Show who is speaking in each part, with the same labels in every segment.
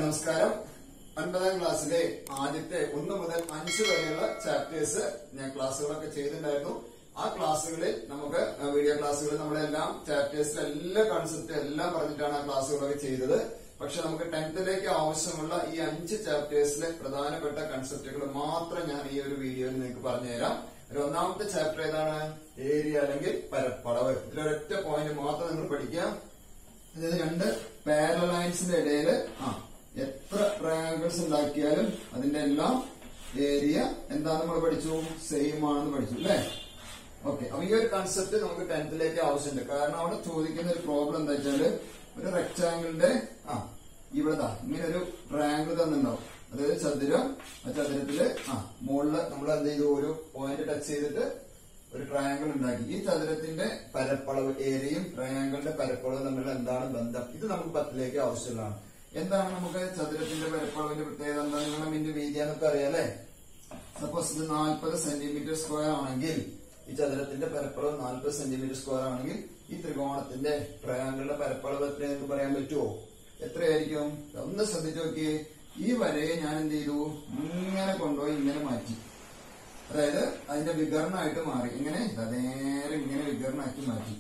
Speaker 1: നമസ്കാരം ഒൻപതാം ക്ലാസ്സിലെ ആദ്യത്തെ ഒന്ന് മുതൽ അഞ്ച് വരെയുള്ള ചാപ്റ്റേഴ്സ് ഞാൻ ക്ലാസ്സുകളൊക്കെ ചെയ്തിട്ടുണ്ടായിരുന്നു ആ ക്ലാസ്സുകളിൽ നമുക്ക് ആ വീഡിയോ ക്ലാസ്സുകളിൽ നമ്മളെല്ലാം ചാപ്റ്റേഴ്സിലെ എല്ലാ കൺസെപ്റ്റ് എല്ലാം പറഞ്ഞിട്ടാണ് ആ ക്ലാസ്സുകളൊക്കെ ചെയ്തത് പക്ഷെ നമുക്ക് ടെൻത്തിലേക്ക് ആവശ്യമുള്ള ഈ അഞ്ച് ചാപ്റ്റേഴ്സിലെ പ്രധാനപ്പെട്ട കൺസെപ്റ്റുകൾ മാത്രം ഞാൻ ഈ ഒരു വീഡിയോയിൽ നിങ്ങൾക്ക് പറഞ്ഞുതരാം ഒരു ഒന്നാമത്തെ ചാപ്റ്റർ ഏതാണ് ഏരിയ അല്ലെങ്കിൽ പരപ്പളവ് ഇതിലൊരൊറ്റ പോയിന്റ് മാത്രം നിങ്ങൾ പഠിക്കുക അതായത് രണ്ട് പാരലൈൻസിന്റെ ഇടയില് ആ എത്ര ട്രയാങ്കിൾസ് ഉണ്ടാക്കിയാലും അതിന്റെ എല്ലാം ഏരിയ എന്താ നമ്മൾ പഠിച്ചു സെയിം ആണെന്ന് പഠിച്ചു അല്ലേ ഓക്കെ അപ്പൊ ഈ ഒരു കൺസെപ്റ്റ് നമുക്ക് ടെൻത്തിലേക്ക് ആവശ്യമുണ്ട് കാരണം അവിടെ ചോദിക്കുന്ന ഒരു പ്രോബ്ലം എന്താ വെച്ചാല് ഒരു റെക്ടാങ്കിളിന്റെ ആ ഇവിടെ ദാ ഇങ്ങനെ ഒരു ട്രയാങ്കിൾ തന്നിട്ടുണ്ടാവും അതായത് ചതുരം ആ ചതുരത്തില് ആ മുകളില് നമ്മൾ എന്ത് ചെയ്തു ഒരു പോയിന്റ് ടച്ച് ചെയ്തിട്ട് ഒരു ട്രയാങ്കിൾ ഉണ്ടാക്കി ഈ ചതുരത്തിന്റെ പരപ്പളവ് ഏരിയയും ട്രയാങ്കിളിന്റെ പരപ്പളവും തമ്മിലുള്ള എന്താണ് ബന്ധം ഇത് നമുക്ക് പത്തിലേക്ക് ആവശ്യമുള്ളതാണ് എന്താണ് നമുക്ക് ചതുരത്തിന്റെ പരപ്പളവിന്റെ പ്രത്യേകത എന്താ നിങ്ങളെ മിന്റെ വീതിയാന്നൊക്കെ അറിയാം അല്ലെ സപ്പോസ് ഇത് നാൽപ്പത് സെന്റിമീറ്റർ സ്ക്വയർ ആണെങ്കിൽ ഈ ചതുരത്തിന്റെ പരപ്പളവ് നാൽപ്പത് സെന്റിമീറ്റർ സ്ക്വയർ ആണെങ്കിൽ ഈ ത്രികോണത്തിന്റെ ട്രയാങ്കിളിന്റെ പരപ്പളവ് എത്രയെന്ന് പറയാൻ പറ്റുമോ എത്രയായിരിക്കും ഒന്ന് ശ്രദ്ധിച്ചു നോക്കിയേ ഈ വരയെ ഞാൻ എന്ത് ചെയ്തു ഇങ്ങനെ കൊണ്ടുപോയി ഇങ്ങനെ മാറ്റി അതായത് അതിന്റെ വികരണമായിട്ട് മാറി ഇങ്ങനെ ഇതാ നേരെ ഇങ്ങനെ വികരണമാക്കി മാറ്റി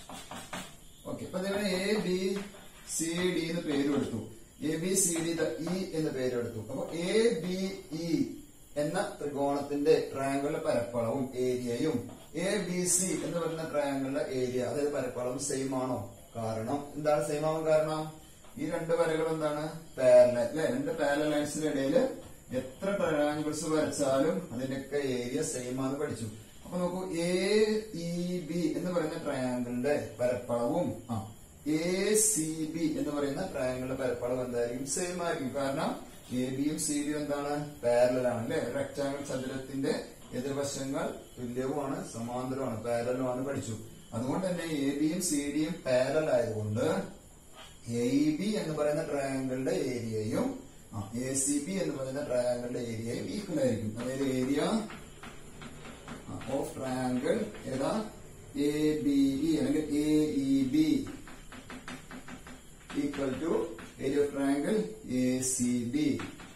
Speaker 1: ഓക്കെ അപ്പൊ ഇതിവിടെ എ ബി സി ഡി എന്ന് പേര് കൊടുത്തു A B C D E എന്ന് പേര് കൊടുത്തു അപ്പൊ എ ബി ഇ എന്ന ത്രികോണത്തിന്റെ ട്രയാങ്കിളിന്റെ പരപ്പളവും ഏരിയയും എ ബി സി എന്ന് പറയുന്ന ട്രയാങ്കിളിന്റെ ഏരിയ അതായത് പരപ്പളവും സെയിം ആണോ കാരണം എന്താണ് സെയിം ആവാൻ കാരണം ഈ രണ്ട് വരകൾ എന്താണ് പാരല അല്ലെ രണ്ട് പാരല ലൈൻസിന്റെ ഇടയിൽ എത്ര ട്രയാങ്കിൾസ് വരച്ചാലും അതിന്റെയൊക്കെ ഏരിയ സെയിം ആണെന്ന് പഠിച്ചു അപ്പൊ നോക്കൂ എ ഇ ബി എന്ന് പറയുന്ന ട്രയാങ്കിളിന്റെ പരപ്പളവും ആ എ സി ബി എന്ന് പറയുന്ന ട്രയാങ്കിളിന്റെ പരപ്പളവ് എന്തായിരിക്കും സെയിം ആയിരിക്കും കാരണം എ ബിയും സി ഡിയും എന്താണ് പാരലൽ ആണ് അല്ലെ റെക്ടാങ്കിൾ ചതുരത്തിന്റെ എതിർവശങ്ങൾ തുല്യവുമാണ് സമാന്തരമാണ് പാരലുമാണ് പഠിച്ചു അതുകൊണ്ട് തന്നെ എ ബിയും സി ഡിയും പാരൽ ആയതുകൊണ്ട് എ ബി എന്ന് പറയുന്ന ട്രയാങ്കിളിന്റെ ഏരിയയും എ സി ബി എന്ന് പറയുന്ന ട്രയാങ്കിളിന്റെ ഏരിയയും ഈക്വൽ ആയിരിക്കും അതായത് ഏരിയ ഓഫ് ട്രയാങ്കിൾ ഏതാ എ ബി ഇ അല്ലെങ്കിൽ A E B equal to area of triangle A C B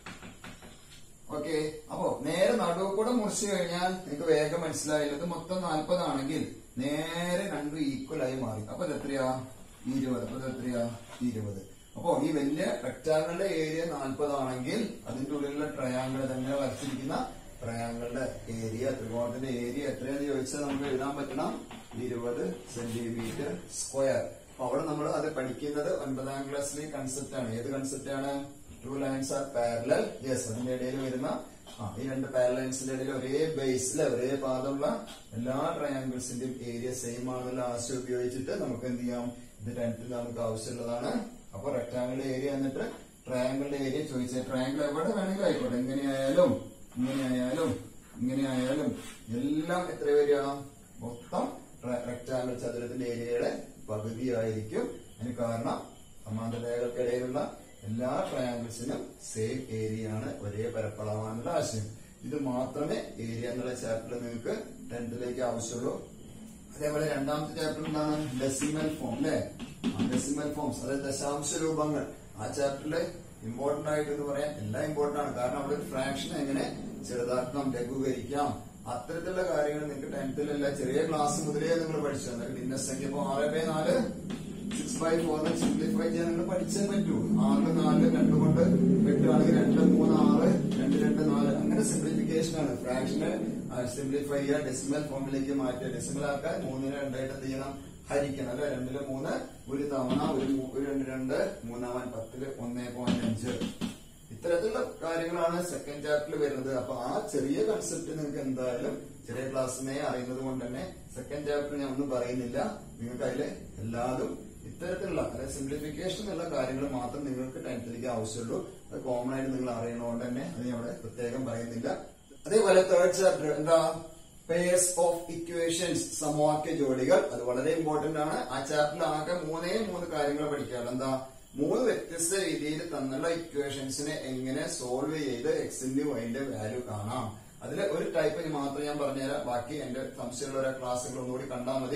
Speaker 1: okay അപ്പോ നേരെ നടുവ് കൂടെ മുറിച്ചു കഴിഞ്ഞാൽ നിങ്ങൾക്ക് വേഗം മനസ്സിലായില്ല ഇത് മൊത്തം നാൽപ്പതാണെങ്കിൽ നേരെ രണ്ടും ഈക്വൽ ആയി മാറി അപ്പൊ ഇത് എത്രയാ ഇരുപത് അപ്പൊ ഇത് എത്രയാ ഇരുപത് അപ്പോ ഈ വലിയ റെക്ടാങ്കിളിന്റെ ഏരിയ നാൽപ്പതാണെങ്കിൽ അതിന്റെ ഉള്ളിലുള്ള ട്രയാങ്കിൾ തന്നെ വരച്ചിരിക്കുന്ന ട്രയാങ്കിളിന്റെ ഏരിയ ത്രികോണത്തിന്റെ ഏരിയ എത്രയാന്ന് ചോദിച്ചാൽ നമുക്ക് എഴുതാൻ പറ്റണം ഇരുപത് സെന്റിമീറ്റർ സ്ക്വയർ അപ്പൊ അവിടെ നമ്മൾ അത് പഠിക്കുന്നത് ഒൻപതാം ക്ലാസ്സിലെ കൺസെപ്റ്റ് ആണ് ഏത് കൺസെപ്റ്റ് ആണ് two lines are parallel yes അതിന്റെ ഇടയിൽ വരുന്ന ആ ഈ രണ്ട് പാരലൈൻസിന്റെ ഇടയിൽ ഒരേ ബേസിൽ ഒരേ പാദമുള്ള എല്ലാ ട്രയാങ്കിൾസിന്റെയും ഏരിയ സെയിം ആണെന്നുള്ള ആശയം ഉപയോഗിച്ചിട്ട് നമുക്ക് എന്ത് ചെയ്യാം ഇത് ടെൻത്തിൽ നമുക്ക് ആവശ്യമുള്ളതാണ് അപ്പൊ റെക്ടാങ്കിളിന്റെ ഏരിയ എന്നിട്ട് ട്രയാങ്കിളിന്റെ ഏരിയ ചോദിച്ചാൽ ട്രയാങ്കിൾ എവിടെ വേണമെങ്കിലും ആയിക്കോട്ടെ എങ്ങനെയായാലും ഇങ്ങനെയായാലും ഇങ്ങനെയായാലും എല്ലാം എത്ര വരിക മൊത്തം റെക്ടാങ്കിൾ ചതുരത്തിന്റെ ഏരിയയുടെ പകുതിയായിരിക്കും അതിന് കാരണം സമാന്തര രേഖകൾക്കിടയിലുള്ള എല്ലാ ട്രയാങ്കിൾസിനും സെയിം ഏരിയ ആണ് ഒരേ പരപ്പളവാണെന്നുള്ള ആശയം ഇത് മാത്രമേ ഏരിയ എന്നുള്ള ചാപ്റ്ററിൽ നിങ്ങൾക്ക് ടെൻത്തിലേക്ക് ആവശ്യമുള്ളൂ അതേപോലെ രണ്ടാമത്തെ ചാപ്റ്റർ എന്താണ് ഡെസിമൽ ഫോം അല്ലെ ഡെസിമൽ ഫോംസ് അതായത് ദശാംശ രൂപങ്ങൾ ആ ചാപ്റ്ററില് ഇമ്പോർട്ടന്റ് ആയിട്ട് എന്ന് പറയാൻ എല്ലാം ഇമ്പോർട്ടന്റ് ആണ് കാരണം അവിടെ ഒരു ഫ്രാക്ഷൻ എങ്ങനെ ചെറുതാക്കാം ലഘൂകരിക്കാം അത്തരത്തിലുള്ള കാര്യങ്ങൾ നിങ്ങൾക്ക് ടെൻത്തിലല്ല ചെറിയ ക്ലാസ് മുതലേ നിങ്ങൾ പഠിച്ചു എന്നാൽ ഭിന്നസംഖ്യ ഇപ്പൊ ആറ് ബൈ നാല് സിക്സ് ബൈ ഫോറിന് സിംപ്ലിഫൈ ചെയ്യാൻ നിങ്ങൾ പഠിച്ചേ പറ്റൂ ആറ് നാല് രണ്ട് കൊണ്ട് വെട്ടുകയാണെങ്കിൽ രണ്ട് മൂന്ന് ആറ് രണ്ട് രണ്ട് നാല് അങ്ങനെ സിംപ്ലിഫിക്കേഷൻ ആണ് ഫ്രാക്ഷന് സിംപ്ലിഫൈ ചെയ്യുക ഡെസിമൽ ഫോമിലേക്ക് മാറ്റുക ഡെസിമൽ ആക്കാൻ മൂന്നിന് രണ്ടായിട്ട് എന്ത് ചെയ്യണം ഹരിക്കണം അല്ലെ രണ്ടില് മൂന്ന് ഒരു തവണ ഒരു മൂ- ഒരു രണ്ട് രണ്ട് മൂന്നാമൻ പത്തില് ഒന്നേ പോയിന്റ് അഞ്ച് ഇത്തരത്തിലുള്ള കാര്യങ്ങളാണ് സെക്കൻഡ് ചാപ്റ്ററിൽ വരുന്നത് അപ്പൊ ആ ചെറിയ കൺസെപ്റ്റ് നിങ്ങൾക്ക് എന്തായാലും ചെറിയ ക്ലാസ്സിനെ അറിയുന്നത് കൊണ്ട് തന്നെ സെക്കൻഡ് ചാപ്റ്റർ ഞാൻ ഒന്നും പറയുന്നില്ല നിങ്ങൾക്ക് അതിലെ എല്ലാതും ഇത്തരത്തിലുള്ള അതായത് സിംപ്ലിഫിക്കേഷൻ എന്നുള്ള കാര്യങ്ങൾ മാത്രം നിങ്ങൾക്ക് ടെൻത്തിലേക്ക് ആവശ്യമുള്ളൂ അത് കോമൺ ആയിട്ട് നിങ്ങൾ അറിയണതുകൊണ്ട് തന്നെ അത് ഞാൻ അവിടെ പ്രത്യേകം പറയുന്നില്ല അതേപോലെ തേർഡ് ചാപ്റ്റർ എന്താ പേഴ്സ് ഓഫ് ഇക്വേഷൻസ് സമവാക്യ ജോഡികൾ അത് വളരെ ഇമ്പോർട്ടന്റ് ആണ് ആ ചാപ്റ്ററിൽ ആകെ മൂന്നേ മൂന്ന് കാര്യങ്ങൾ പഠിക്കാറുണ്ട് എന്താ മൂന്ന് വ്യത്യസ്ത രീതിയിൽ തന്നുള്ള ഇക്വേഷൻസിനെ എങ്ങനെ സോൾവ് ചെയ്ത് എക്സിന്റെ വൈന്റെ വാല്യൂ കാണാം അതിൽ ഒരു ടൈപ്പിന് മാത്രം ഞാൻ പറഞ്ഞുതരാം ബാക്കി എന്റെ സംശയമുള്ള ഓരോ ക്ലാസ്സുകൾ ഒന്നുകൂടി കണ്ടാൽ മതി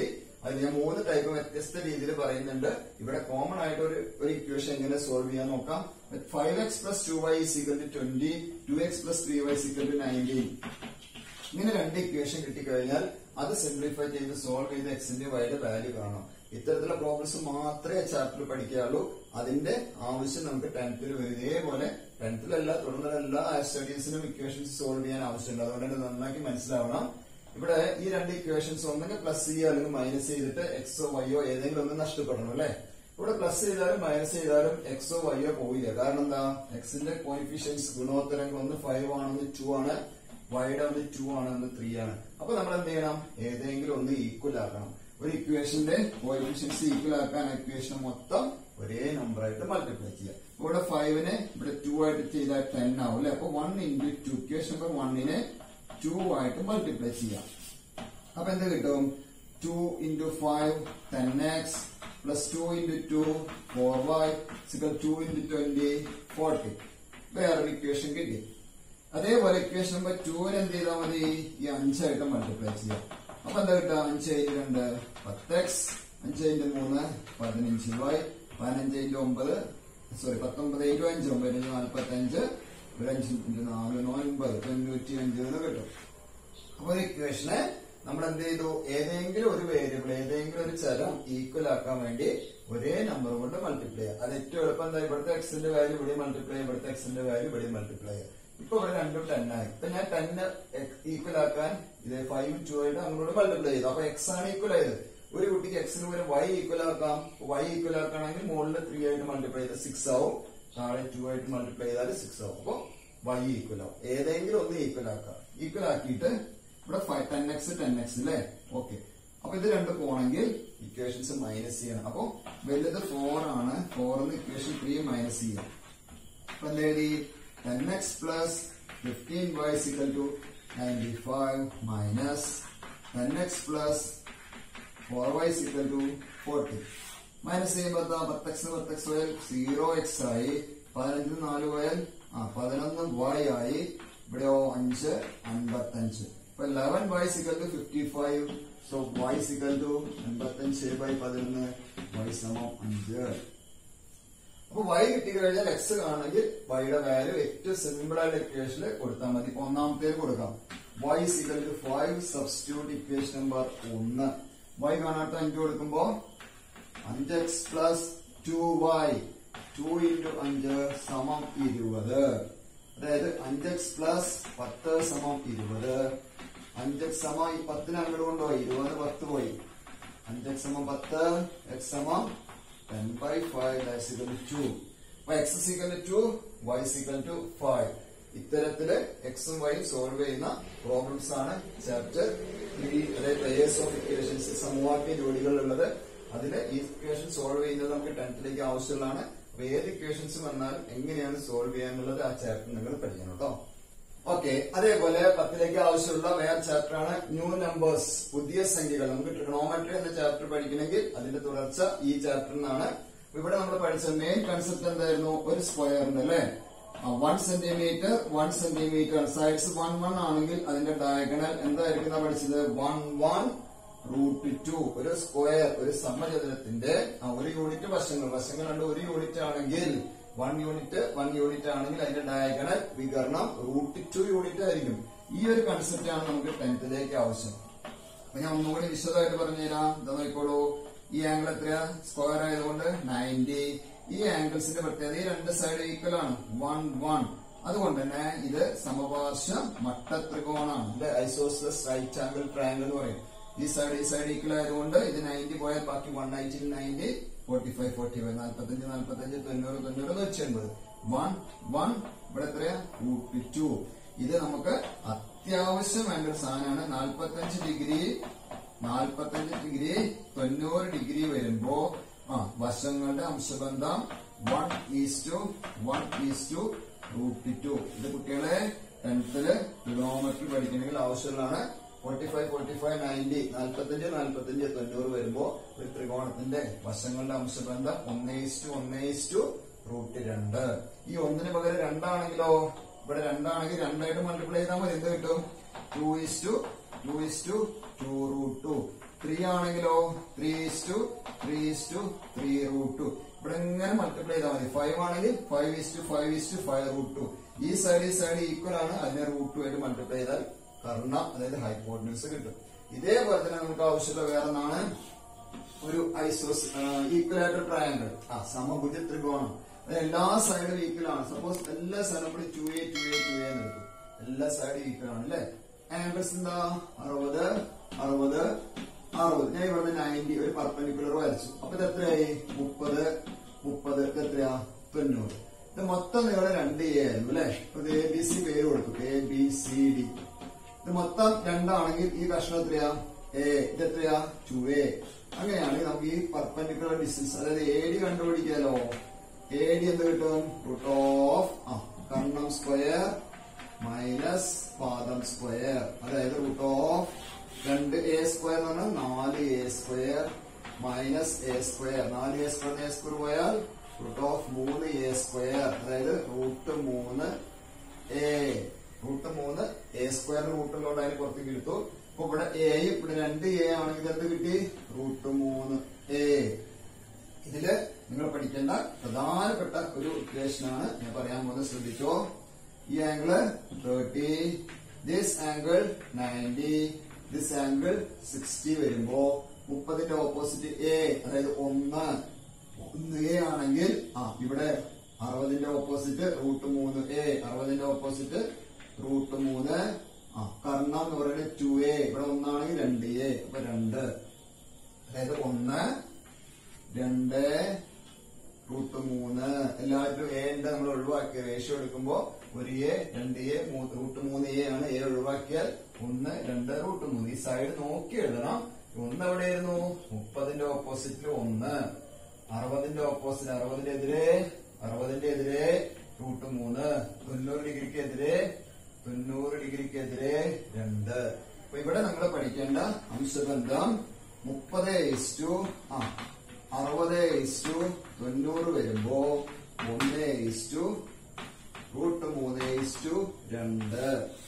Speaker 1: അത് ഞാൻ മൂന്ന് ടൈപ്പ് വ്യത്യസ്ത രീതിയിൽ പറയുന്നുണ്ട് ഇവിടെ കോമൺ ആയിട്ട് ഒരു ഒരു ഇക്വേഷൻ എങ്ങനെ സോൾവ് ചെയ്യാൻ നോക്കാം five x plus two y equal to twenty two x plus three y equal to nineteen ഇങ്ങനെ രണ്ട് ഇക്വേഷൻ കിട്ടിക്കഴിഞ്ഞാൽ അത് സിംപ്ലിഫൈ ചെയ്ത് സോൾവ് ചെയ്ത് എക്സിന്റെ വൈയുടെ വാല്യൂ കാണാം ഇത്തരത്തിലുള്ള പ്രോബ്ലംസ് മാത്രമേ ചാപ്റ്ററിൽ പഠിക്കാറുള്ളൂ അതിന്റെ ആവശ്യം നമുക്ക് ടെൻത്തിൽ വരും ഇതേപോലെ ടെൻത്തിലല്ല തുടർന്നുള്ള എല്ലാ സ്റ്റഡീസിനും ഇക്വേഷൻസ് സോൾവ് ചെയ്യാൻ ആവശ്യമുണ്ട് അതുകൊണ്ട് തന്നെ നന്നാക്കി മനസ്സിലാവണം ഇവിടെ ഈ രണ്ട് ഇക്വേഷൻസ് ഒന്നെങ്കിൽ പ്ലസ് ചെയ്യുക അല്ലെങ്കിൽ മൈനസ് ചെയ്തിട്ട് എക്സോ വൈയോ ഏതെങ്കിലും ഒന്ന് നഷ്ടപ്പെടണം അല്ലെ ഇവിടെ പ്ലസ് ചെയ്താലും മൈനസ് ചെയ്താലും എക്സോ വൈയോ പോയില്ല കാരണം എന്താ എക്സിന്റെ കോയിഫിഷ്യൻസ് ഗുണോത്തരങ്ങൾ ഒന്ന് ഫൈവ് ആണെന്ന് ടു ആണ് വൈഡ് ഒന്ന് ടു ആണ് ഒന്ന് ത്രീ ആണ് അപ്പൊ നമ്മൾ എന്ത് ചെയ്യണം ഏതെങ്കിലും ഒന്ന് ഈക്വൽ ആക്കണം ഒരു ഇക്വേഷന്റെ കോയിഫിഷ്യൻസ് ഈക്വൽ ആക്കാൻ ഇക്വേഷൻ മൊത്തം ഒരേ നമ്പർ ആയിട്ട് മൾട്ടിപ്ലൈ ചെയ്യാം ഇവിടെ ഫൈവിനെ ഇവിടെ ടു ആയിട്ട് ചെയ്താൽ ടെൻ ആവും അല്ലെ അപ്പൊ one into two equation number വണ്ണിനെ ടു ആയിട്ട് മൾട്ടിപ്ലൈ ചെയ്യാം അപ്പൊ എന്ത് കിട്ടും two into five ten x plus two into two four y equal two into twenty forty വേറൊരു ഇക്വേഷൻ കിട്ടി അതേപോലെ ഇക്വേഷൻ നമ്പർ ടുവിന് എന്ത് ചെയ്താൽ മതി ഈ അഞ്ചായിട്ട് മൾട്ടിപ്ലൈ ചെയ്യാം അപ്പൊ എന്താ കിട്ടുക അഞ്ച് ഇൻറ്റു രണ്ട് പത്ത് എക്സ് അഞ്ച് ഇൻറ്റു മൂന്ന് പതിനഞ്ച് വൈ പതിനഞ്ച് ഇൻറ്റു ഒമ്പത് സോറി പത്തൊമ്പത് ഇൻറ്റു അഞ്ച് ഒമ്പത് ഇൻറ്റു നാൽപ്പത്തി അഞ്ച് ഒരു അഞ്ച് ഇൻറ്റു നാല് ഒൻപത് തൊണ്ണൂറ്റി അഞ്ച് എന്ന് കിട്ടും അപ്പൊ ഒരു ഇക്വേഷനെ നമ്മൾ എന്ത് ചെയ്തു ഏതെങ്കിലും ഒരു വേരിയബിൾ ഏതെങ്കിലും ഒരു ചരം ഈക്വൽ ആക്കാൻ വേണ്ടി ഒരേ നമ്പർ കൊണ്ട് മൾട്ടിപ്ലൈ ചെയ്യുക അത് ഏറ്റവും എളുപ്പം എന്താ ഇവിടുത്തെ എക്സിന്റെ വാല്യൂ ഇവിടെ മൾട്ടിപ്ലൈ ചെയ്യുക ഇവിടുത്തെ എക്സിന്റെ വാല്യൂ ഇവിടെ മൾട്ടിപ്ലൈ ചെയ്യുക ഇപ്പൊ ഇവിടെ രണ്ടും ടെൻ ആയി ഇപ്പൊ ഞാൻ ടെന്ന് ഈക്വൽ ആക്കാൻ ഇത് ഫൈവ് ടു ആയിട്ട് അങ്ങോട്ട് മൾട്ടിപ്ലൈ ചെയ്തു അപ്പൊ എക്സ് ആണ് ഈക്വൽ ആയത് ഒരു കുട്ടിക്ക് എക്സിന് പകരം വൈ ഈക്വൽ ആക്കാം വൈ ഈക്വൽ ആക്കുകയാണെങ്കിൽ മുകളിൽ ത്രീ ആയിട്ട് മൾട്ടിപ്ലൈ ചെയ്ത് സിക്സ് ആവും താഴെ ടു ആയിട്ട് മൾട്ടിപ്ലൈ ചെയ്താൽ സിക്സ് ആവും അപ്പൊ വൈ ഈക്വൽ ആവും ഏതെങ്കിലും ഒന്ന് ഈക്വൽ ആക്കാം ഈക്വൽ ആക്കിയിട്ട് ഇവിടെ five ten x ten x അല്ലേ ഓക്കെ അപ്പൊ ഇത് രണ്ട് പോണെങ്കിൽ ഇക്വേഷൻസ് മൈനസ് ചെയ്യണം അപ്പൊ വലുത് ഫോർ ആണ് ഫോറിന്ന് ഇക്വേഷൻ ത്രീ മൈനസ് ചെയ്യാം അപ്പൊ എന്താ എഴുതി ten x plus fifteen y equal to ninety five minus ten x plus four y equal to forty minus ചെയ്യുമ്പോൾ എന്താ പത്ത് എക്സ് പത്ത് എക്സ് പോയാൽ സീറോ എക്സ് ആയി പതിനഞ്ചിന് നാല് പോയാൽ ആ പതിനൊന്ന് വൈ ആയി ഇവിടെയോ അഞ്ച് അൻപത്തഞ്ച് ഇപ്പൊ eleven y equal to fifty five so y equal to അൻപത്തഞ്ച് ബൈ പതിനൊന്ന് വൈ സമം അഞ്ച് അപ്പൊ വൈ കിട്ടിക്കഴിഞ്ഞാൽ എക്സ് കാണണമെങ്കിൽ വൈയുടെ വാല്യൂ ഏറ്റവും സിമ്പിൾ ആയിട്ട് ഇക്വേഷനിൽ കൊടുത്താൽ മതി ഇപ്പൊ ഒന്നാമത്തേത് കൊടുക്കാം y equal to five substitute equation number ഒന്ന് വൈ കാണാത്ത അഞ്ച് കൊടുക്കുമ്പോ അഞ്ച് x plus two y two into അഞ്ച് സമം ഇരുപത് അതായത് അഞ്ച് എക്സ് പ്ലസ് പത്ത് സമം ഇരുപത് അഞ്ച് എക്സ് സമം ഈ പത്തിന് അങ്ങോട്ട് കൊണ്ടുപോയി ഇരുപത് പത്ത് പോയി അഞ്ച് എക്സ് സമം പത്ത് എക്സ് സമം ten by five that's equal to two അപ്പൊ x is equal to two y is equal to five ഇത്തരത്തില് എക്സും വൈയും സോൾവ് ചെയ്യുന്ന പ്രോബ്ലംസ് ആണ് ചാപ്റ്റർ ത്രീ അതായത് ലേയേഴ്സ് ഓഫ് ഇക്വേഷൻസ് സമവാക്യ ജോലികളുള്ളത് അതില് ഈ ഇക്വേഷൻ സോൾവ് ചെയ്യുന്നത് നമുക്ക് ടെൻത്തിലേക്ക് ആവശ്യമുള്ളതാണ് അപ്പൊ ഏത് ഇക്വേഷൻസ് വന്നാലും എങ്ങനെയാണ് സോൾവ് ചെയ്യാന്നുള്ളത് ആ ചാപ്റ്റർ നിങ്ങൾ പഠിക്കണം കേട്ടോ ഓക്കെ അതേപോലെ പത്തിലേക്ക് ആവശ്യമുള്ള വേറെ ചാപ്റ്റർ ആണ് ന്യൂ നമ്പേഴ്സ് പുതിയ സംഖ്യകൾ നമുക്ക് ട്രിഗണോമെട്രി എന്ന ചാപ്റ്റർ പഠിക്കണമെങ്കിൽ അതിന്റെ തുടർച്ച ഈ ചാപ്റ്ററിൽ നിന്നാണ് ഇവിടെ നമ്മൾ പഠിച്ച മെയിൻ കൺസെപ്റ്റ് എന്തായിരുന്നു ഒരു സ്ക്വയറിന്റെ അല്ലെ one centimetre one centimetre sides one one ആണെങ്കിൽ അതിന്റെ ഡയഗണൽ എന്തായിരിക്കും നാം പഠിച്ചത് വൺ വൺ റൂട്ട് ടു ഒരു സ്ക്വയർ ഒരു സമചതുരത്തിന്റെ ആ, ഒരു യൂണിറ്റ് വശങ്ങൾ വശങ്ങൾ രണ്ട് ഒരു യൂണിറ്റ് ആണെങ്കിൽ വൺ യൂണിറ്റ് വൺ യൂണിറ്റ് ആണെങ്കിൽ അതിന്റെ ഡയഗണൽ വികരണം റൂട്ട് ടു യൂണിറ്റ് ആയിരിക്കും ഈ ഒരു കൺസെപ്റ്റ് ആണ് നമുക്ക് ടെൻത്തിലേക്ക് ആവശ്യം അപ്പൊ ഞാൻ ഒന്നുകൂടി വിശദമായിട്ട് പറഞ്ഞുതരാം എന്താ നോക്കിക്കോളൂ ഈ ആംഗിൾ എത്രയാ സ്ക്വയർ ആയതുകൊണ്ട് നയൻറ്റി ഈ ആംഗിൾസിന്റെ പ്രത്യേകത ഈ രണ്ട് സൈഡ് ഈക്വൽ ആണ് വൺ വൺ അതുകൊണ്ട് തന്നെ ഇത് സമപാർശ്വ മട്ടത്രികോണാണ് അല്ലെ ഐസോസ്ലസ് റൈറ്റ് ആംഗിൾ ട്രയാംഗിൾ എന്ന് പറയും ഈ സൈഡ് ഈ സൈഡ് ഈക്വൽ ആയതുകൊണ്ട് ഇത് നയൻറ്റി പോയാൽ ബാക്കി one ninety ninety forty five forty five നാൽപ്പത്തഞ്ച് നാൽപ്പത്തഞ്ച് തൊണ്ണൂറ് തൊണ്ണൂറ് നൂറ്റി എൺപത് വൺ വൺ ഇവിടെ എത്രയാ റൂട്ട് ടു ഇത് നമുക്ക് അത്യാവശ്യം വേണ്ട ഒരു സാധനമാണ് നാൽപ്പത്തഞ്ച് ഡിഗ്രി നാൽപ്പത്തഞ്ച് ഡിഗ്രി തൊണ്ണൂറ് ഡിഗ്രി വരുമ്പോ ആ വശങ്ങളുടെ അംശബന്ധം one is to one is to root two ഇത് കുട്ടികളെ ടെൻത്തില് ട്രിഗണോമെട്രി പഠിക്കണമെങ്കിൽ ആവശ്യമുള്ളതാണ് forty five forty five ninety നാൽപ്പത്തഞ്ച് നാൽപ്പത്തഞ്ച് തൊണ്ണൂറ് വരുമ്പോ ഒരു ത്രികോണത്തിന്റെ വശങ്ങളുടെ അംശബന്ധം ഒന്ന് ഈസ് ടു ഒന്ന് ഈസ് ടു റൂട്ട് രണ്ട് ഈ ഒന്നിന് പകരം രണ്ടാണെങ്കിലോ ഇവിടെ രണ്ടാണെങ്കിൽ രണ്ടായിട്ട് മൾട്ടിപ്ലൈ ചെയ്താൽ മതി എന്ത് കിട്ടും two is two two is two two root two three ആണെങ്കിലോ three is two three is two three root two ഇവിടെ ഇങ്ങനെ മൾട്ടിപ്ലൈ ചെയ്താൽ മതി ഫൈവ് ആണെങ്കിൽ five is two five is two five root two ഈ സൈഡ് ഈ side equal ആണ് അതിനെ റൂട്ട് ടു ആയിട്ട് മൾട്ടിപ്ലൈ ചെയ്താൽ കർണ അതായത് ഹൈപ്പോട്ടൻസ് കിട്ടും ഇതേപോലെ തന്നെ നമുക്ക് ആവശ്യമുള്ള വേറെ ഒന്നാണ് ഒരു ഐസോസ് ഈക്വലായിട്ടർ ട്രയാങ്കിൾ ആ സമഭുജ ത്രികോണം അത് എല്ലാ സൈഡും ഈക്വൽ ആണ് സപ്പോസ് എല്ലാ സൈഡും കൂടി two a two a two a എന്ന് എടുക്കും എല്ലാ സൈഡും ഈക്വൽ ആണ് അല്ലെ ആംഗിൾസ് എന്താ അറുപത് അറുപത് അറുപത് ഞാൻ ഇവിടെ നയൻറ്റി ഒരു പെർപെൻഡിക്കുലർ വരച്ചു അപ്പൊ ഇത് എത്രയായി മുപ്പത് മുപ്പത് ഇത് എത്രയാ തൊണ്ണൂറ് ഇത് മൊത്തം നിങ്ങളുടെ രണ്ട് എ ആയിരുന്നു അല്ലെ ഇത് എ ബി സി പേര് കൊടുത്തു എ ബി സി ഡി ഇത് മൊത്തം രണ്ടാണെങ്കിൽ ഈ കഷ്ണം എത്രയാ എ ഇത് എത്രയാ ടു എ അങ്ങനെയാണെങ്കിൽ നമുക്ക് ഈ പെർപെൻഡിക്കുലർ ഡിസ്റ്റൻസ് അതായത് എ ഡി കണ്ടുപിടിക്കാലോ എ ഡി എന്ത് കിട്ടും റൂട്ട് ഓഫ് ആ കർണം സ്ക്വയർ മൈനസ് പാദം സ്ക്വയർ അതായത് റൂട്ട് ഓഫ് രണ്ട് എ സ്ക്വയർ എന്ന് പറഞ്ഞാൽ നാല് a square minus a square നാല് എ സ്ക്വയർ എ സ്ക്വയർ പോയാൽ റൂട്ട് ഓഫ് മൂന്ന് എ സ്ക്വയർ അതായത് റൂട്ട് മൂന്ന് എ റൂട്ട് മൂന്ന് എ സ്ക്വയർ റൂട്ടിലോട്ട് അതിന് പുറത്തേക്ക് എടുത്തു അപ്പൊ ഇവിടെ എയും ഇവിടെ രണ്ട് എ ആണെങ്കിൽ എന്ത് കിട്ടി റൂട്ട് മൂന്ന് എ ഇതില് നിങ്ങൾ പഠിക്കേണ്ട പ്രധാനപ്പെട്ട ഒരു ഇക്വേഷൻ ആണ് ഞാൻ പറയാൻ പോകുന്നത് ശ്രദ്ധിച്ചോ ഈ angle thirty this angle ninety this angle sixty വരുമ്പോ മുപ്പതിന്റെ ഓപ്പോസിറ്റ് എ അതായത് ഒന്ന് ഒന്ന് എ ആണെങ്കിൽ ആ ഇവിടെ അറുപതിന്റെ ഓപ്പോസിറ്റ് റൂട്ട് മൂന്ന് എ അറുപതിന്റെ ഓപ്പോസിറ്റ് റൂട്ട് മൂന്ന് ആ കർണം എന്ന് പറയുന്നത് ടു എ ഇവിടെ ഒന്നാണെങ്കിൽ രണ്ട് എ അപ്പൊ രണ്ട് അതായത് ഒന്ന് രണ്ട് റൂട്ട് മൂന്ന് എല്ലാവരും എ ഉണ്ട് നമ്മൾ ഒഴിവാക്കിയ റേഷ്യോ എടുക്കുമ്പോ ഒരു എ രണ്ട് എ റൂട്ട് മൂന്ന് എ ആണ് എ ഒഴിവാക്കിയാൽ ഒന്ന് രണ്ട് റൂട്ട് മൂന്ന് ഈ സൈഡ് നോക്കി എഴുതണം ഒന്ന് എവിടെയായിരുന്നു മുപ്പതിന്റെ ഓപ്പോസിറ്റിൽ ഒന്ന് അറുപതിന്റെ ഓപ്പോസിറ്റ് അറുപതിന്റെ എതിരെ അറുപതിന്റെ എതിരെ റൂട്ട് മൂന്ന് തൊണ്ണൂറ് ഡിഗ്രിക്ക് എതിരെ തൊണ്ണൂറ് ഡിഗ്രിക്ക് എതിരെ രണ്ട് അപ്പൊ ഇവിടെ നമ്മൾ പഠിക്കേണ്ട അംശബന്ധം മുപ്പത് ഇസ്റ്റു ആ അറുപത് ഇസ്റ്റു തൊണ്ണൂറ് വരുമ്പോ ഒന്ന് ഇസ്റ്റു റൂട്ട് മൂന്ന് ഇസ്റ്റു രണ്ട്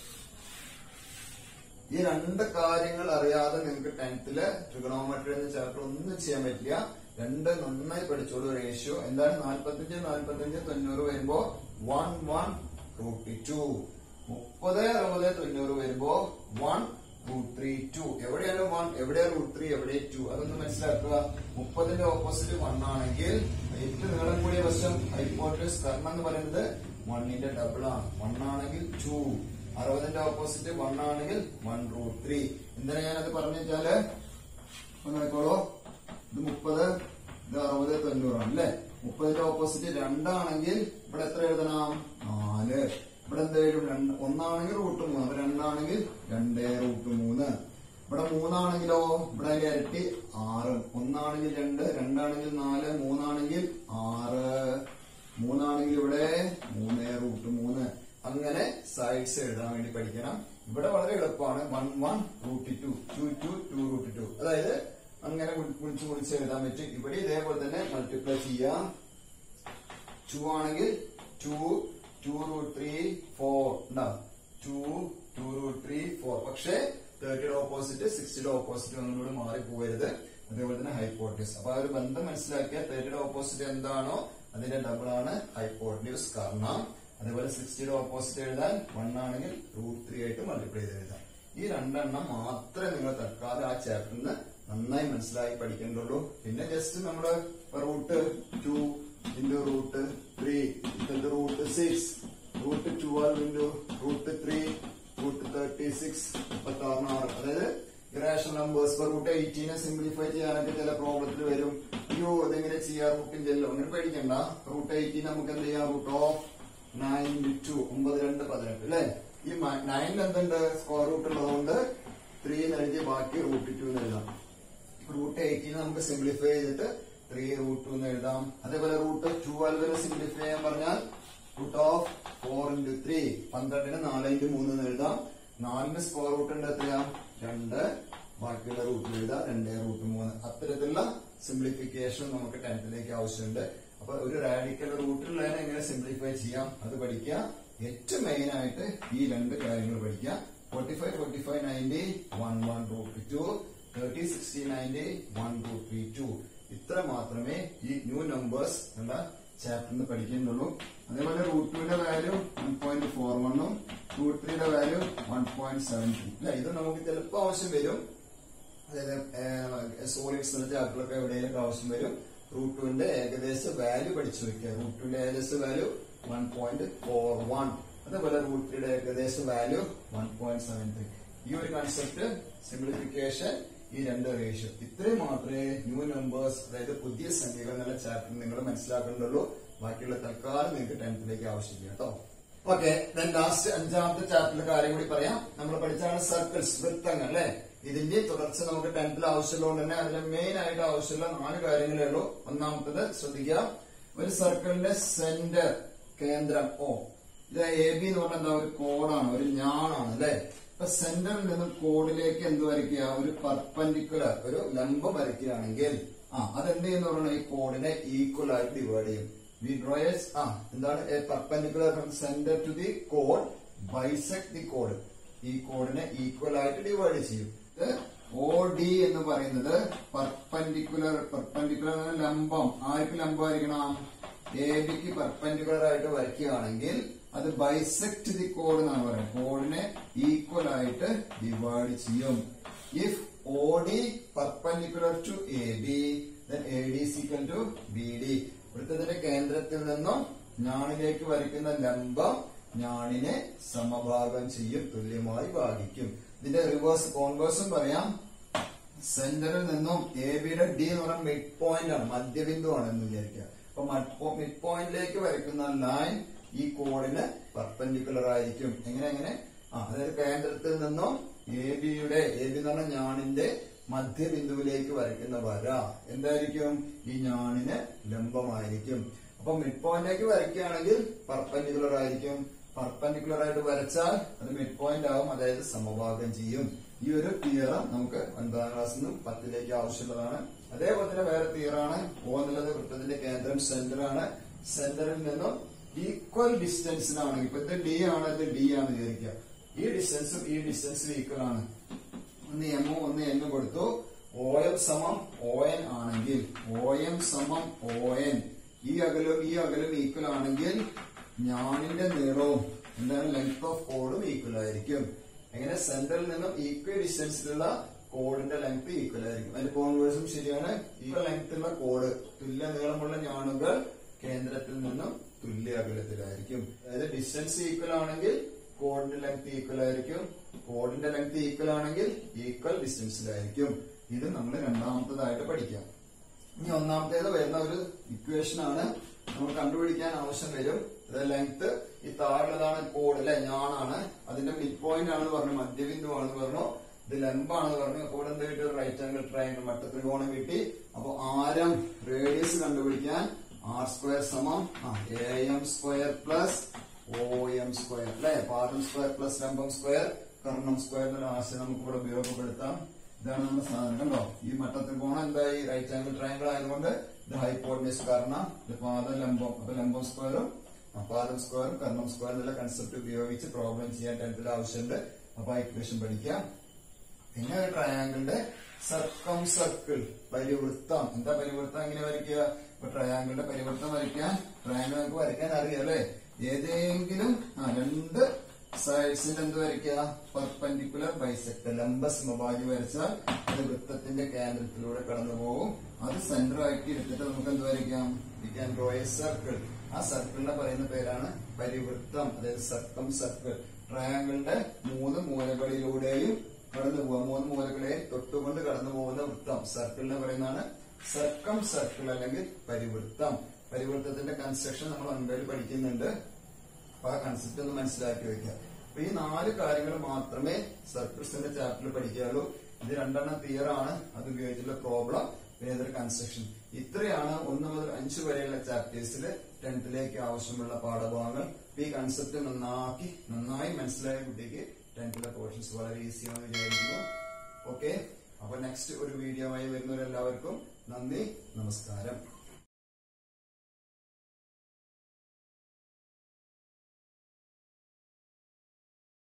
Speaker 1: ഈ രണ്ട് കാര്യങ്ങൾ അറിയാതെ നിങ്ങൾക്ക് ടെൻത്തില് ട്രിഗണോമെട്രി എന്ന ചാപ്റ്റർ ഒന്നും ചെയ്യാൻ പറ്റില്ല രണ്ട് നന്നായി പഠിച്ചോളൂ റേഷ്യോ എന്താണ് നാൽപ്പത്തഞ്ച് നാൽപ്പത്തഞ്ച് തൊണ്ണൂറ് വരുമ്പോ വൺ വൺ റൂട്ട് ടു മുപ്പത് അറുപത് തൊണ്ണൂറ് വരുമ്പോ വൺ റൂട്ട് ത്രീ ടു എവിടെയാണ് വൺ എവിടെയാണ് റൂട്ട് ത്രീ എവിടെ ടു അതൊന്ന് മനസ്സിലാക്കുക മുപ്പതിന്റെ ഓപ്പോസിറ്റ് വൺ ആണെങ്കിൽ ഏറ്റവും നീളം കൂടിയ വശം ഹൈപ്പോട്ടസ് കർണം എന്ന് പറയുന്നത് വണ്ണിന്റെ ഡബിൾ ആണ് വൺ ആണെങ്കിൽ ടു അറുപതിന്റെ ഓപ്പോസിറ്റ് വൺ ആണെങ്കിൽ വൺ റൂട്ട് ത്രീ എന്തിനാ ഞാനത് പറഞ്ഞു വെച്ചാല് ഒന്ന് നോക്കോളൂ ഇത് മുപ്പത് ഇത് അറുപത് തൊണ്ണൂറാണ് അല്ലെ മുപ്പതിന്റെ ഓപ്പോസിറ്റ് രണ്ടാണെങ്കിൽ ഇവിടെ എത്ര എഴുതണം നാല് ഇവിടെ എന്ത് എഴുതും രണ്ട് ഒന്നാണെങ്കിൽ റൂട്ട് മൂന്ന് അപ്പൊ രണ്ടാണെങ്കിൽ രണ്ടേ റൂട്ട് മൂന്ന് ഇവിടെ മൂന്നാണെങ്കിലോ ഇവിടെ അതിന്റെ ഇരട്ടി ആറ് ഒന്നാണെങ്കിൽ രണ്ട് രണ്ടാണെങ്കിൽ നാല് മൂന്നാണെങ്കിൽ ആറ് മൂന്നാണെങ്കിൽ ഇവിടെ മൂന്ന് റൂട്ട് മൂന്ന് അങ്ങനെ സൈഡ്സ് എഴുതാൻ വേണ്ടി പഠിക്കണം ഇവിടെ വളരെ എളുപ്പമാണ് one one root two two two two root two അതായത് അങ്ങനെ കുളിച്ച് കുളിച്ച് എഴുതാൻ പറ്റും ഇവിടെ ഇതേപോലെ തന്നെ മൾട്ടിപ്ലൈ ചെയ്യാം ടു ആണെങ്കിൽ two two root three four ഉണ്ടാവും two two root three four പക്ഷേ തേർട്ടിയുടെ ഓപ്പോസിറ്റ് സിക്സ്റ്റിയുടെ ഓപ്പോസിറ്റ് ഒന്നുകൂടി മാറി പോകരുത് അതേപോലെ തന്നെ ഹൈപ്പോട്ടീസ് അപ്പൊ ആ ഒരു ബന്ധം മനസ്സിലാക്കിയാൽ തേർട്ടിയുടെ ഓപ്പോസിറ്റ് എന്താണോ അതിന്റെ ഡബിൾ ആണ് ഹൈപ്പോട്ടീസ് കാരണം അതേപോലെ സിക്സ്റ്റിയുടെ ഓപ്പോസിറ്റ് എഴുതാൻ വൺ ആണെങ്കിൽ റൂട്ട് ത്രീ ആയിട്ട് മൾട്ടിപ്ലൈ ചെയ്ത് എഴുതാം ഈ രണ്ടെണ്ണം മാത്രമേ നിങ്ങൾ തൽക്കാലം ആ ചാപ്റ്ററിന് നന്നായി മനസ്സിലാക്കി പഠിക്കേണ്ടുള്ളൂ പിന്നെ ജസ്റ്റ് നമ്മള് root two into root three into root six root twelve into root three root thirty six മുപ്പത്തി ആറിന് ആറ് അതായത് ഇറാഷണൽ നമ്പേഴ്സ് ഇപ്പൊ റൂട്ട് എയ്റ്റീനെ സിംപ്ലിഫൈ ചെയ്യാനൊക്കെ ചില പ്രോബ്ലത്തിൽ വരും അയ്യോ ഇതെങ്ങനെ ചെയ്യാം റൂട്ടിന്റെല്ലോ അങ്ങനെ പേടിക്കണ്ട റൂട്ട് എയ്റ്റീൻ നമുക്ക് എന്ത് ചെയ്യാം റൂട്ട് ഓഫ് നയൻ ടു ഒമ്പത് രണ്ട് പതിനെട്ട് അല്ലെ ഈ നയനിൽ എന്തുണ്ട് സ്ക്വയർ റൂട്ട് ഉള്ളതുകൊണ്ട് ത്രീ എന്ന് എഴുതി ബാക്കി റൂട്ട് ടു എന്ന് എഴുതാം റൂട്ട് എയ്റ്റീൻ നമുക്ക് സിംപ്ലിഫൈ ചെയ്തിട്ട് ത്രീ റൂട്ട് ടു എന്ന് എഴുതാം അതേപോലെ റൂട്ട് ട്വൽവിന് സിംപ്ലിഫൈ ചെയ്യാൻ പറഞ്ഞാൽ root of four into three പന്ത്രണ്ടിന് നാല് ഇൻറ്റു മൂന്ന് എന്ന് എഴുതാം നാലിന് സ്ക്വയർ റൂട്ട് ഉണ്ട് എത്രയാ രണ്ട് ബാക്കിയുള്ള റൂട്ടിൽ എഴുതാം രണ്ട് റൂട്ട് മൂന്ന് അത്തരത്തിലുള്ള സിംപ്ലിഫിക്കേഷൻ നമുക്ക് ടെൻത്തിലേക്ക് ആവശ്യമുണ്ട് അപ്പൊ ഒരു റാഡിക്കൽ റൂട്ടിലുള്ളതിനെ എങ്ങനെ സിംപ്ലിഫൈ ചെയ്യാം അത് പഠിക്കുക ഏറ്റവും മെയിൻ ആയിട്ട് ഈ രണ്ട് കാര്യങ്ങൾ പഠിക്കുക forty five forty five ninety one one root two thirty sixty ninety one two three two ഇത്ര മാത്രമേ ഈ ന്യൂ നമ്പേഴ്സ് ഉള്ള ചാപ്റ്ററിന് പഠിക്കുന്നുള്ളൂ അതേപോലെ റൂട്ട് ടുവിന്റെ വാല്യൂ വൺ പോയിന്റ് ഫോർ വണ്ണും റൂട്ട് ത്രീയുടെ value one point seven two അല്ലെ ഇത് നമുക്ക് ചിലപ്പോൾ ആവശ്യം വരും അതായത് സോളിഡ്സ് ചാപ്റ്ററിലൊക്കെ എവിടെയെങ്കിലും ആവശ്യം വരും റൂട്ട് ടുവിന്റെ ഏകദേശ വാല്യൂ പഠിച്ചു വെക്കുക റൂട്ട് ടുവിന്റെ ഏകദേശ value one point four one അതേപോലെ റൂട്ട് ത്രീയുടെ ഏകദേശ value one point seven three ഈ ഒരു കൺസെപ്റ്റ് സിംപ്ലിഫിക്കേഷൻ ഈ രണ്ട് റേഷ്യോ ഇത്രയും മാത്രമേ ന്യൂ നമ്പേഴ്സ് അതായത് പുതിയ സംഖ്യകൾ എന്നുള്ള ചാപ്റ്റർ നിങ്ങൾ മനസ്സിലാക്കുന്നുള്ളൂ ബാക്കിയുള്ള തൽക്കാലം നിങ്ങൾക്ക് ടെൻത്തിലേക്ക് ആവശ്യമില്ല കേട്ടോ ഓക്കെ ദെൻ ലാസ്റ്റ് അഞ്ചാമത്തെ ചാപ്റ്ററിലെ കാര്യം കൂടി പറയാം നമ്മൾ പഠിച്ചാണ് സർക്കിൾസ് വൃത്തങ്ങൾ അല്ലെ ഇതിന്റെ തുടർച്ച നമുക്ക് ടെൻത്തിൽ ആവശ്യമുള്ളതുകൊണ്ട് തന്നെ അതിലെ മെയിൻ ആയിട്ട് ആവശ്യമുള്ള നാല് കാര്യങ്ങളേ ഉള്ളൂ ഒന്നാമത്തത് ശ്രദ്ധിക്കുക ഒരു സർക്കിളിന്റെ സെന്റർ കേന്ദ്രം ഓ ഇത് എ ബി എന്ന് പറഞ്ഞാൽ എന്താ ഒരു കോഡാണ് ഒരു ഞാണാണ് അല്ലെ ഇപ്പൊ സെന്ററിൽ നിന്നും കോഡിലേക്ക് എന്ത് വരയ്ക്കുക ഒരു പെർപെൻഡിക്കുലർ ഒരു ലംബം വരയ്ക്കുകയാണെങ്കിൽ ആ അതെന്ത് ചെയ്യുന്ന പറഞ്ഞാൽ ഈ കോഡിനെ ഈക്വൽ ആയിട്ട് ഡിവൈഡ് ചെയ്യും വി ഡ്രോയേഴ്സ് ആ എന്താണ് A perpendicular from centre to the code bisect the code ഈ കോഡിനെ ഈക്വൽ ആയിട്ട് ഡിവൈഡ് ചെയ്യും ഒ ഡി എന്ന് പറയുന്നത് പെർപെൻഡിക്കുലർ പെർപെൻഡിക്കുലർ ലംബം ആർക്ക് ലംബമായിരിക്കണം എ ബിക്ക് പെർപെൻഡിക്കുലർ ആയിട്ട് വരയ്ക്കുകയാണെങ്കിൽ അത് ബൈസെക്ട് ദി കോഡ് എന്നാണ് പറയുന്നത് കോഡിനെ ഈക്വൽ ആയിട്ട് ഡിവൈഡ് ചെയ്യും if O D perpendicular to A B A D equal to B D വൃത്തത്തിന്റെ കേന്ദ്രത്തിൽ നിന്നും ഞാണിലേക്ക് വരയ്ക്കുന്ന ലംബം ഞാണിനെ സമഭാഗം ചെയ്യും തുല്യമായി ഭാഗിക്കും ഇതിന്റെ റിവേഴ്സ് കോൺവേഴ്സും പറയാം സെന്ററിൽ നിന്നും എ ബിയുടെ ഡി എന്ന് പറഞ്ഞാൽ മിഡ് പോയിന്റ് ആണ് മധ്യബിന്ദുവാണ് എന്ന് വിചാരിക്കുക അപ്പൊ മിഡ് പോയിന്റിലേക്ക് വരയ്ക്കുന്ന ലൈൻ ഈ കോഡിന് പെർപെൻഡിക്കുലർ ആയിരിക്കും എങ്ങനെ എങ്ങനെ ആ അതായത് കേന്ദ്രത്തിൽ നിന്നും എ ബിയുടെ എ ബി എന്ന് പറഞ്ഞ ഞാണിന്റെ മധ്യബിന്ദുവിലേക്ക് വരയ്ക്കുന്ന വര എന്തായിരിക്കും ഈ ഞാണിന് ലംബമായിരിക്കും അപ്പൊ മിഡ് പോയിന്റിലേക്ക് വരയ്ക്കുകയാണെങ്കിൽ പെർപെൻഡിക്കുലർ ആയിരിക്കും പെർപെൻഡിക്കുലർ ആയിട്ട് വരച്ചാൽ അത് മിഡ് പോയിന്റ് ആവും അതായത് സമഭാഗം ചെയ്യും ഈ ഒരു തിയറം നമുക്ക് ഒൻപതാം ക്ലാസ്സിൽ നിന്നും പത്തിലേക്ക് ആവശ്യമുള്ളതാണ് അതേപോലെ തന്നെ വേറെ തിയറാണ് ഓ എന്നുള്ളത് വൃത്തത്തിന്റെ കേന്ദ്രം സെന്റർ ആണ് സെന്ററിൽ നിന്നും ഈക്വൽ ഡിസ്റ്റൻസിനാണ് ഇപ്പൊ ഇത് ഡി ആണ് ഇത് ഡി ആണ് വിചാരിക്കുക ഈ ഡിസ്റ്റൻസും ഈ ഡിസ്റ്റൻസും ഈക്വൽ ആണ് ഒന്ന് എമ്മും ഒന്ന് എന്നും കൊടുത്തു ഒ എം സമം ഒ എൻ ആണെങ്കിൽ ഒ എം സമം ഒ എൻ ഈ അകലും ഈ അകലും ഈക്വൽ ആണെങ്കിൽ ഞാനിന്റെ നീളവും എന്താണ് ലെങ്ത് ഓഫ് കോഡും ഈക്വൽ ആയിരിക്കും എങ്ങനെ സെന്ററിൽ നിന്നും ഈക്വൽ ഡിസ്റ്റൻസിലുള്ള കോഡിന്റെ ലെങ്ത് ഈക്വൽ ആയിരിക്കും അതിന്റെ കോൺവേഴ്സും ശരിയാണ് ഈക്വൽ ലെങ്ത്തുള്ള കോഡ് തുല്യ നീളമുള്ള ഞാണുകൾ കേന്ദ്രത്തിൽ നിന്നും തുല്യ അകലത്തിലായിരിക്കും അതായത് ഡിസ്റ്റൻസ് ഈക്വൽ ആണെങ്കിൽ കോഡിന്റെ ലെങ്ത് ഈക്വൽ ആയിരിക്കും കോഡിന്റെ ലെങ്ത് ഈക്വൽ ആണെങ്കിൽ ഈക്വൽ ഡിസ്റ്റൻസിലായിരിക്കും ഇത് നമ്മൾ രണ്ടാമത്തതായിട്ട് പഠിക്കാം ഇനി ഒന്നാമത്തേത് വരുന്ന ഒരു ഇക്വേഷൻ ആണ് നമ്മൾ കണ്ടുപിടിക്കാൻ ആവശ്യം വരും ലെങ്ത് ഈ താഴെയുള്ളതാണ് കോഡ് അല്ലെ ഞാനാണ് അതിന്റെ മിഡ് പോയിന്റ് ആണെന്ന് പറഞ്ഞു മധ്യബിന്ദു ആണെന്ന് പറഞ്ഞു ഇത് ലംബാണെന്ന് പറഞ്ഞു അപ്പോൾ എന്ത് കിട്ടി റൈറ്റ് ആംഗിൾ ട്രയാങ്കിൾ മട്ടത്രികോണം കിട്ടി അപ്പൊ ആരം റേഡിയസ് കണ്ടുപിടിക്കാൻ ആർ സ്ക്വയർ സമം A M square plus O M square അല്ലെ പാദം സ്ക്വയർ പ്ലസ് ലംബം സ്ക്വയർ കർണം സ്ക്വയർ എന്നുള്ള ആശയം നമുക്ക് ഇവിടെ ഉപയോഗപ്പെടുത്താം ഇതാണ് നമ്മുടെ സാധനം കണ്ടോ ഈ മട്ടത്രികോണം എന്തായി റൈറ്റ് ആംഗിൾ ട്രയാങ്കിൾ ആയതുകൊണ്ട് ഇത് ഹൈപ്പോർണിയസ് കർണം ഇത് പാദം ലംബം അപ്പൊ ലംബം സ്ക്വയറും പാദം സ്ക്വയറും കർണം സ്ക്വയർ എന്നുള്ള കൺസെപ്റ്റ് ഉപയോഗിച്ച് പ്രോബ്ലം ചെയ്യാൻ ടെൻത്തിൽ ആവശ്യമുണ്ട് അപ്പൊ ആ ഇക്വേഷൻ പഠിക്കാം പിന്നെ ഒരു ട്രയാങ്കിളിന്റെ സർക്കം സർക്കിൾ പരിവൃത്തം എന്താ പരിവൃത്തം എങ്ങനെ വരയ്ക്കുക ഇപ്പൊ ട്രയാങ്കിളിന്റെ പരിവൃത്തം വരയ്ക്കാൻ ട്രയാങ്കിൾ നമുക്ക് വരയ്ക്കാൻ അറിയാം അല്ലെ ഏതെങ്കിലും ആ രണ്ട് സൈഡ്സിൽ എന്ത് വരയ്ക്കുക പെർപെൻഡിക്കുലർ ബൈസെക്ടർ ലംബ സമഭാഗി വരച്ചാൽ അത് വൃത്തത്തിന്റെ കേന്ദ്രത്തിലൂടെ കടന്നു പോകും അത് സെന്റർ ആക്കി എടുത്തിട്ട് നമുക്ക് എന്ത് വരയ്ക്കാം we can draw a circle ആ സർക്കിളിനെ പറയുന്ന പേരാണ് പരിവൃത്തം അതായത് സർക്കം സർക്കിൾ ട്രയാങ്കിളിന്റെ മൂന്ന് മൂലകളിലൂടെയും കടന്നു പോവുക മൂന്ന് മൂലകളെ തൊട്ടുകൊണ്ട് കടന്നു പോകുന്ന വൃത്തം സർക്കിളിനെ പറയുന്നതാണ് സർക്കം സർക്കിൾ അല്ലെങ്കിൽ പരിവൃത്തം പരിവൃത്തത്തിന്റെ കൺസ്ട്രക്ഷൻ നമ്മൾ ഒൻപതിൽ പഠിക്കുന്നുണ്ട് അപ്പൊ ആ കൺസെപ്റ്റ് ഒന്ന് മനസ്സിലാക്കി വെക്കുക അപ്പൊ ഈ നാല് കാര്യങ്ങൾ മാത്രമേ സർക്കിൾസിന്റെ ചാപ്റ്ററിൽ പഠിക്കാറുള്ളൂ ഇത് രണ്ടെണ്ണം തിയർ ആണ് അത് ഉപയോഗിച്ചുള്ള പ്രോബ്ലം പിന്നെ ഇതൊരു കൺസ്ട്രക്ഷൻ ഇത്രയാണ് ഒന്ന് മുതൽ അഞ്ച് വരെയുള്ള ചാപ്റ്റേഴ്സിൽ ടെൻത്തിലേക്ക് ആവശ്യമുള്ള പാഠഭാഗങ്ങൾ അപ്പൊ ഈ കൺസെപ്റ്റ് നന്നാക്കി നന്നായി മനസ്സിലായ കുട്ടിക്ക് ടെൻത്തിലെ പോർഷൻസ് വളരെ ഈസിയാണെന്ന് വിചാരിക്കുന്നു ഓക്കെ അപ്പൊ നെക്സ്റ്റ് ഒരു വീഡിയോ ആയി വരുന്നവരെല്ലാവർക്കും നന്ദി നമസ്കാരം